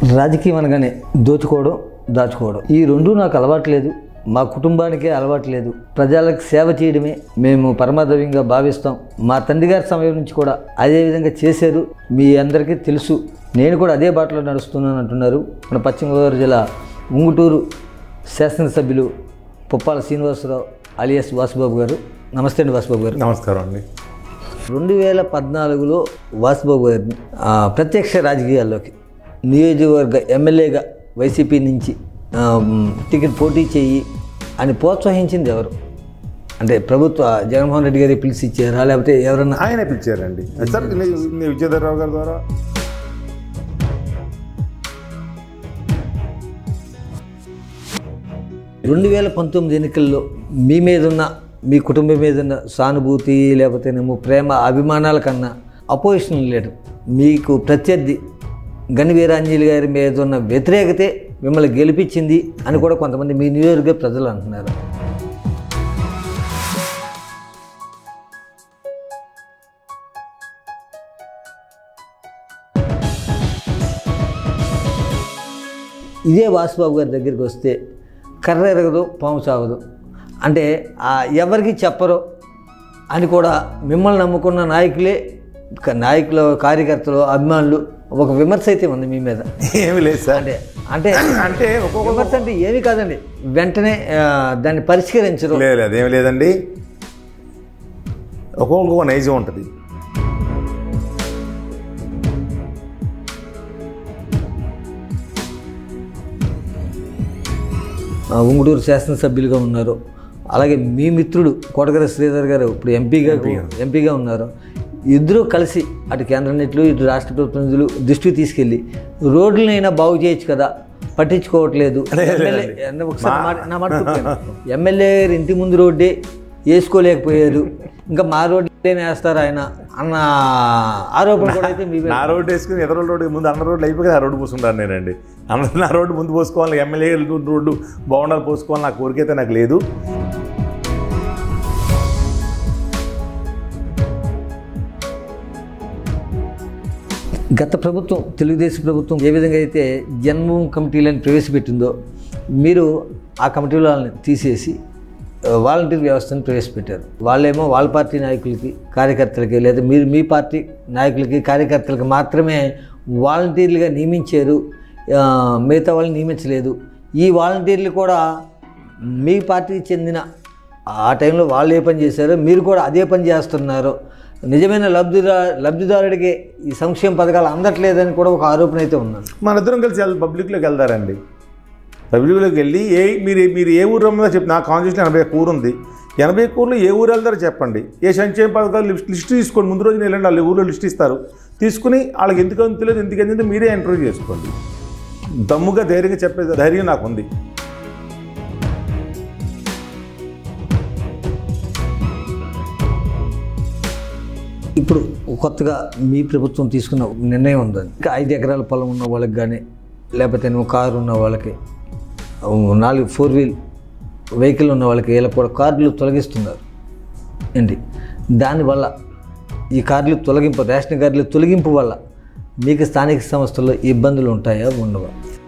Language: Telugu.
రాజకీయం అనగానే దోచుకోవడం దాచుకోవడం ఈ రెండు నాకు అలవాట్లేదు మా కుటుంబానికే అలవాట్లేదు ప్రజలకు సేవ చేయడమే మేము పరమాధవ్యంగా భావిస్తాం మా తండ్రి గారి సమయం నుంచి కూడా అదే విధంగా చేశారు మీ అందరికీ తెలుసు నేను కూడా అదే బాటలో నడుస్తున్నాను అంటున్నారు మన పశ్చిమ గోదావరి జిల్లా ఉంగుటూరు శాసనసభ్యులు పుప్పాల శ్రీనివాసరావు అలియాస్ వాసుబాబు గారు నమస్తే అండి వాసుబాబు గారు నమస్కారం అండి రెండు వేల పద్నాలుగులో వాసుబాబు గారిని ఆ, ప్రత్యక్ష రాజకీయాల్లోకి నియోజకవర్గ ఎమ్మెల్యేగా వైసీపీ నుంచి ఆ, మ్, టికెట్ పోటీ చేయి అని ప్రోత్సహించింది ఎవరు అంటే ప్రభుత్వ జగన్మోహన్ రెడ్డి గారి పిలిచి ఇచ్చారా లేకపోతే ఎవరన్నా ఆయన పిలిచారండి సార్ నేను విజయధరరావు గారి ద్వారా రెండు వేల పంతొమ్మిది ఎన్నికల్లో మీ మీద ఉన్న మీ కుటుంబం మీద ఉన్న సానుభూతి లేకపోతేనేమో ప్రేమ అభిమానాల కన్నా అపోజిషన్ లీడర్ మీకు ప్రత్యర్థి గని వీరాంజలి గారి మీద ఉన్న వ్యతిరేకతే మిమ్మల్ని గెలిపించింది అని కూడా కొంతమంది మీ నియోజకవర్గ ప్రజలు అంటున్నారు ఇదే వాసుబాబు గారి దగ్గరికి వస్తే కర్ర ఎరగదు పాము సాగదు అంటే ఆ ఎవరికి చెప్పరు అని కూడా మిమ్మల్ని నమ్ముకున్న నాయకులే క- నాయకులు కార్యకర్తలు అభిమానులు ఒక విమర్శ అయితే ఉంది మీ మీద ఏమి లేదు సార్ అంటే అంటే అంటే ఒక్కొక్క విమర్శ అంటే ఏమీ కాదండి వెంటనే ఆ, దాన్ని పరిష్కరించరు లేదు లేదు ఏమి లేదండి ఒక్కొక్కరికి ఒక నైజం ఉంటుంది ఆ, ఉంగుటూరు శాసనసభ్యులుగా ఉన్నారు అలాగే మీ మిత్రుడు కోటగర శ్రీధర్ గారు ఇప్పుడు ఎంపీగా ఎంపీగా ఉన్నారు ఇద్దరూ కలిసి అటు కేంద్ర నెట్లు ఇటు రాష్ట్ర ప్రతినిధులు దృష్టికి తీసుకెళ్ళి రోడ్లనైనా బాగు చేయొచ్చు కదా పట్టించుకోవట్లేదు ఎమ్మెల్యే అన్న ఒకసారి మాట- నా మాట పూర్తి ఎమ్మెల్యే గారి ఇంటి ముందు రోడ్డే వేసుకోలేకపోయారు ఇంకా మా రోడ్లేనే వేస్తారు ఆయన అన్న ఆరోపణ కూడా అయితే మీ మీద నా రోడ్డు వేసుకుని ఎదురు రోడ్డు ముందు అన్న రోడ్లు అయిపోయి ఆ రోడ్డు పోసుకుంటాను నేనండి అన్న నా రోడ్డు ముందు పోసుకోవాలి ఎమ్మెల్యే రోడ్డు బాగుండాలి పోసుకోవాలి నా కోరిక అయితే నాకు లేదు గత ప్రభుత్వం తెలుగుదేశం ప్రభుత్వం ఏ విధంగా అయితే జన్మభూమి కమిటీలను ప్రవేశపెట్టిందో మీరు ఆ కమిటీల వాళ్ళని తీసేసి ఆ, వాలంటీర్ వ్యవస్థను ప్రవేశపెట్టారు వాళ్ళేమో వాళ్ళ పార్టీ నాయకులకి కార్యకర్తలకి లేదా మీరు మీ పార్టీ నాయకులకి కార్యకర్తలకి మాత్రమే వాలంటీర్లుగా నియమించారు ఆ, మిగతా వాళ్ళని నియమించలేదు ఈ వాలంటీర్లు కూడా మీ పార్టీకి చెందిన ఆ టైంలో వాళ్ళు ఏ పని చేశారో మీరు కూడా అదే పని చేస్తున్నారు నిజమైన లబ్ధిదా లబ్ధిదారుడికి ఈ సంక్షేమ పథకాలు అందట్లేదని కూడా ఒక ఆరోపణ అయితే ఉన్నది మన ఇద్దరం కలిసి వెళ్- పబ్లిక్లోకి వెళ్తారండి పబ్లిక్లోకి వెళ్ళి ఏ మీరు మీరు ఏ ఊరు రమ్మన్నా చెప్పి నా కాన్స్టిట్యూషన్ ఎనభై ఒక్క ఊరు ఉంది ఎనభై ఒక్క ఊర్లో ఏ ఊరు వెళ్తారో చెప్పండి ఏ సంక్షేమ పథకాలు లిస్ట్ లిస్ట్ తీసుకోండి ముందు రోజు వెళ్ళండి వాళ్ళు ఊళ్ళో లిస్ట్ ఇస్తారు తీసుకుని వాళ్ళకి ఎందుకు తెలియదు ఎందుకు ఎందుకు మీరే ఇంటర్వ్యూ చేసుకోండి దమ్ముగా ధైర్యంగా చెప్పే ధైర్యం నాకు ఉంది ఇప్పుడు కొత్తగా మీ ప్రభుత్వం తీసుకున్న ఒక నిర్ణయం ఉందని ఇంకా ఐదు ఎకరాల పొలం ఉన్న వాళ్ళకి కానీ లేకపోతే ఏమో కారు ఉన్న వాళ్ళకి ఓ నాలుగు ఫోర్ వీల్ వెహికల్ ఉన్న వాళ్ళకి వీళ్ళకి కూడా కార్డులు తొలగిస్తున్నారు ఏంటి దానివల్ల ఈ కార్డులు తొలగింపు రేషన్ కార్డులు తొలగింపు వల్ల మీకు స్థానిక సంస్థల్లో ఇబ్బందులు ఉంటాయా ఉండవా